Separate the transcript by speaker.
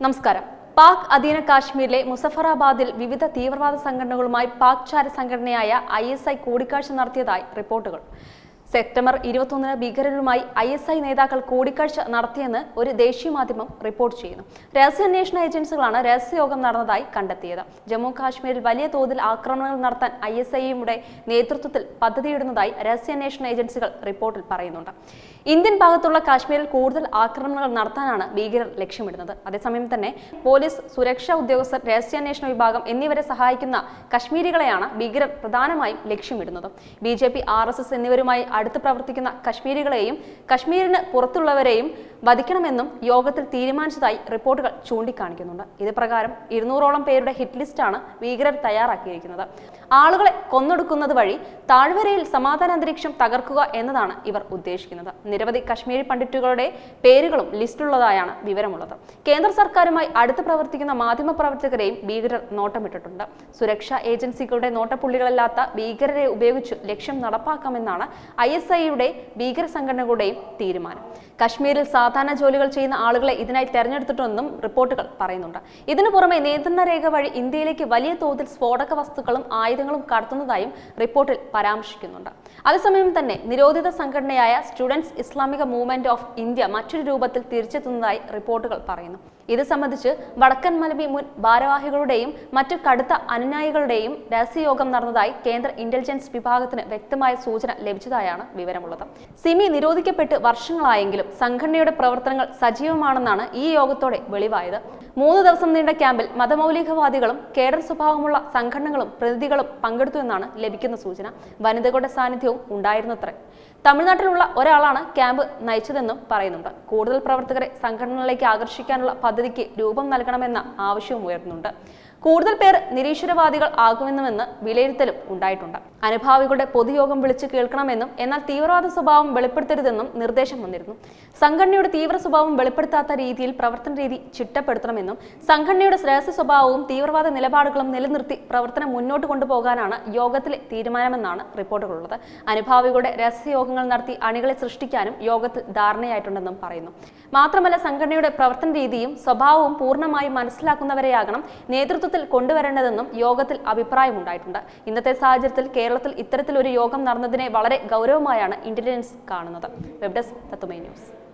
Speaker 1: നമസ്കാരം പാക് അധീന കാശ്മീരിലെ മുസഫറാബാദിൽ വിവിധ തീവ്രവാദ സംഘടനകളുമായി പാക് ചാര സംഘടനയായ ഐ എസ് ഐ കൂടിക്കാഴ്ച നടത്തിയതായി റിപ്പോർട്ടുകൾ സെപ്റ്റംബർ ഇരുപത്തൊന്നിന് ഭീകരരുമായി ഐ എസ് ഐ നേതാക്കൾ കൂടിക്കാഴ്ച നടത്തിയെന്ന് ഒരു ദേശീയ മാധ്യമം റിപ്പോർട്ട് ചെയ്യുന്നു രഹസ്യാന്വേഷണ ഏജൻസികളാണ് രഹസ്യയോഗം നടന്നതായി കണ്ടെത്തിയത് ജമ്മു കാശ്മീരിൽ വലിയ തോതിൽ ആക്രമണങ്ങൾ നടത്താൻ ഐ എസ് ഐയുടെ നേതൃത്വത്തിൽ പദ്ധതിയിടുന്നതായി രഹസ്യാന്വേഷണ ഏജൻസികൾ റിപ്പോർട്ടിൽ പറയുന്നുണ്ട് ഇന്ത്യൻ ഭാഗത്തുള്ള കാശ്മീരിൽ കൂടുതൽ ആക്രമണങ്ങൾ നടത്താനാണ് ഭീകരർ ലക്ഷ്യമിടുന്നത് അതേസമയം തന്നെ പോലീസ് സുരക്ഷാ ഉദ്യോഗസ്ഥർ രഹസ്യാന്വേഷണ വിഭാഗം എന്നിവരെ സഹായിക്കുന്ന കശ്മീരികളെയാണ് ഭീകരർ പ്രധാനമായും ലക്ഷ്യമിടുന്നത് B J P R S S എന്നിവരുമായി അടുത്ത് പ്രവർത്തിക്കുന്ന കശ്മീരികളെയും കശ്മീരിന് പുറത്തുള്ളവരെയും വധിക്കണമെന്നും യോഗത്തിൽ തീരുമാനിച്ചതായി റിപ്പോർട്ടുകൾ ചൂണ്ടിക്കാണിക്കുന്നുണ്ട് ഇത് പ്രകാരം ഇരുന്നൂറോളം പേരുടെ ഹിറ്റ് ലിസ്റ്റാണ് ഭീകരർ തയ്യാറാക്കിയിരിക്കുന്നത് ആളുകളെ കൊന്നൊടുക്കുന്നത് വഴി താഴ്വരയിൽ സമാധാന അന്തരീക്ഷം തകർക്കുക എന്നതാണ് ഇവർ ഉദ്ദേശിക്കുന്നത് നിരവധി കശ്മീരി പണ്ഡിറ്റുകളുടെ പേരുകളും ലിസ്റ്റിലുള്ളതായാണ് വിവരമുള്ളത് കേന്ദ്ര സർക്കാരുമായി അടുത്ത് പ്രവർത്തിക്കുന്ന മാധ്യമ പ്രവർത്തകരെയും ഭീകരർ നോട്ടമിട്ടിട്ടുണ്ട് സുരക്ഷാ ഏജൻസികളുടെ നോട്ടപ്പുള്ളികളല്ലാത്ത ഭീകരരെ ഉപയോഗിച്ച് ലക്ഷ്യം നടപ്പാക്കാമെന്നാണ് ഐ എസ് ഐയുടെ ഭീകര സംഘടനകളുടെയും തീരുമാനം കശ്മീരിൽ സാധാരണ ജോലികൾ ചെയ്യുന്ന ആളുകളെ ഇതിനായി തെരഞ്ഞെടുത്തിട്ടുണ്ടെന്നും റിപ്പോർട്ടുകൾ പറയുന്നുണ്ട് ഇതിനു പുറമെ നിയന്ത്രണ രേഖ വഴി ഇന്ത്യയിലേക്ക് വലിയ തോതിൽ സ്ഫോടക വസ്തുക്കളും ആയുധങ്ങളും കടത്തുന്നതായും റിപ്പോർട്ടിൽ പരാമർശിക്കുന്നുണ്ട് അതേസമയം തന്നെ നിരോധിത സംഘടനയായ സ്റ്റുഡൻസ് ഇസ്ലാമിക മൂവ്മെന്റ് ഓഫ് ഇന്ത്യ മറ്റൊരു രൂപത്തിൽ തിരിച്ചെത്തുന്നതായി റിപ്പോർട്ടുകൾ പറയുന്നു ഇത് സംബന്ധിച്ച് വടക്കൻ മലബി മുൻ ഭാരവാഹികളുടെയും മറ്റു കടുത്ത അനുനായികളുടെയും രഹസ്യയോഗം നടന്നതായി കേന്ദ്ര ഇന്റലിജൻസ് വിഭാഗത്തിന് വ്യക്തമായ സൂചന ലഭിച്ചതായാണ് വിവരമുള്ളത് സിമി നിരോധിക്കപ്പെട്ട് വർഷങ്ങളായെങ്കിലും സംഘടനയുടെ പ്രവർത്തനങ്ങൾ സജീവമാണെന്നാണ് ഈ യോഗത്തോടെ വെളിവായത് മൂന്ന് ദിവസം നീണ്ട ക്യാമ്പിൽ മതമൗലികവാദികളും കേഡർ സ്വഭാവമുള്ള സംഘടനകളും പ്രതിനിധികളും പങ്കെടുത്തു എന്നാണ് ലഭിക്കുന്ന സൂചന വനിതകളുടെ സാന്നിധ്യവും ഉണ്ടായിരുന്നത്രേ തമിഴ്നാട്ടിലുള്ള ഒരാളാണ് ക്യാമ്പ് നയിച്ചതെന്നും പറയുന്നുണ്ട് കൂടുതൽ പ്രവർത്തകരെ സംഘടനകളിലേക്ക് ആകർഷിക്കാനുള്ള പദ്ധതിക്ക് രൂപം നൽകണമെന്ന ആവശ്യവും ഉയർന്നുണ്ട് കൂടുതൽ പേർ നിരീശ്വരവാദികൾ ആകുമെന്നുമെന്ന് വിലയിരുത്തലും ഉണ്ടായിട്ടുണ്ട് അനുഭാവികളുടെ പൊതുയോഗം വിളിച്ചു കേൾക്കണമെന്നും എന്നാൽ തീവ്രവാദ സ്വഭാവം വെളിപ്പെടുത്തരുതെന്നും നിർദ്ദേശം വന്നിരുന്നു സംഘടനയുടെ തീവ്ര സ്വഭാവം വെളിപ്പെടുത്താത്ത രീതിയിൽ പ്രവർത്തന രീതി ചിട്ടപ്പെടുത്തണമെന്നും സംഘടനയുടെ രഹസ്യ സ്വഭാവവും തീവ്രവാദ നിലപാടുകളും നിലനിർത്തി പ്രവർത്തനം മുന്നോട്ട് കൊണ്ടുപോകാനാണ് യോഗത്തിലെ തീരുമാനമെന്നാണ് റിപ്പോർട്ടുകളുള്ളത് അനുഭാവികളുടെ രഹസ്യയോഗങ്ങൾ നടത്തി അണികളെ സൃഷ്ടിക്കാനും യോഗത്തിൽ ധാരണയായിട്ടുണ്ടെന്നും പറയുന്നു മാത്രമല്ല സംഘടനയുടെ പ്രവർത്തന രീതിയും സ്വഭാവവും പൂർണ്ണമായും മനസ്സിലാക്കുന്നവരെയാകണം നേതൃത്വത്തിൽ കൊണ്ടുവരേണ്ടതെന്നും യോഗത്തിൽ അഭിപ്രായമുണ്ടായിട്ടുണ്ട് ഇന്നത്തെ സാഹചര്യത്തിൽ കേരളത്തിൽ ഇത്തരത്തിലൊരു യോഗം നടന്നതിനെ വളരെ ഗൗരവമായാണ് ഇന്റലിജൻസ് കാണുന്നത് വെബ് ഡെസ്ക് തത്തുമൈ ന്യൂസ്